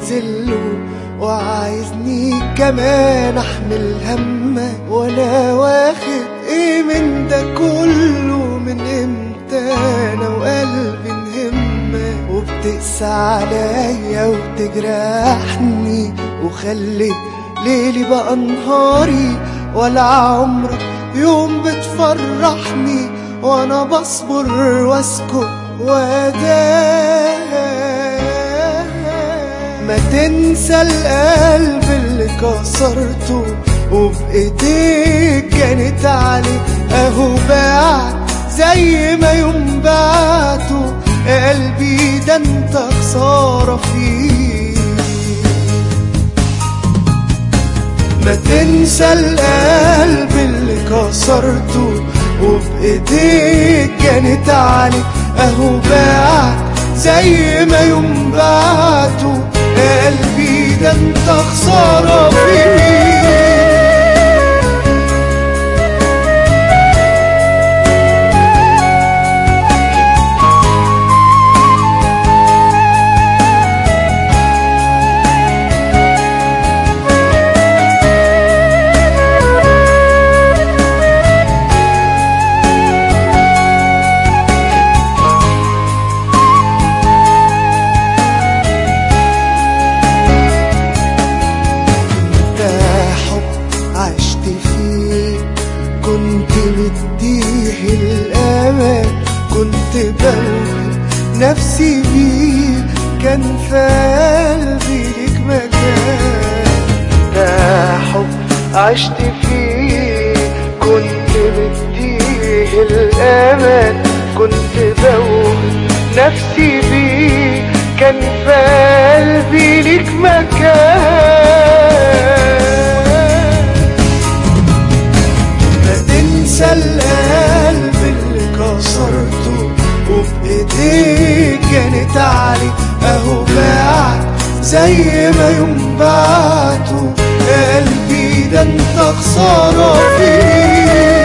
بتذله وعايزني كمان احمل همك وانا واخد ايه من ده كله من امتى انا وقلبي نهمك وبتقسى عليا وتجرحني وخليت ليلي بقى نهاري ولا عمرك يوم بتفرحني وانا بصبر واسكت واداه ما تنسى القلب اللي كسرته وبايديك كانت عليه اهو بعد زي ما يوم بعته قلبي ده انت خسارة فيه ما تنسى القلب اللي كسرته وبايديك كانت عليك اهو بعد زي ما يوم بعته قلبي ده انت خسارة فيه ده حب عشت فيه كنت مديه الأمان كنت بوهي نفسي بيه كان في قلبي ليك مكان ده حب عشت فيه كنت مديه الأمان كنت بوهي نفسي بيه كان في قلبي ليك مكان ما تنسى القلب اللي كسرته وبايديك كانت عليه اهو بعد زي ما يوم بعته قلبي ده انت خسارة فيه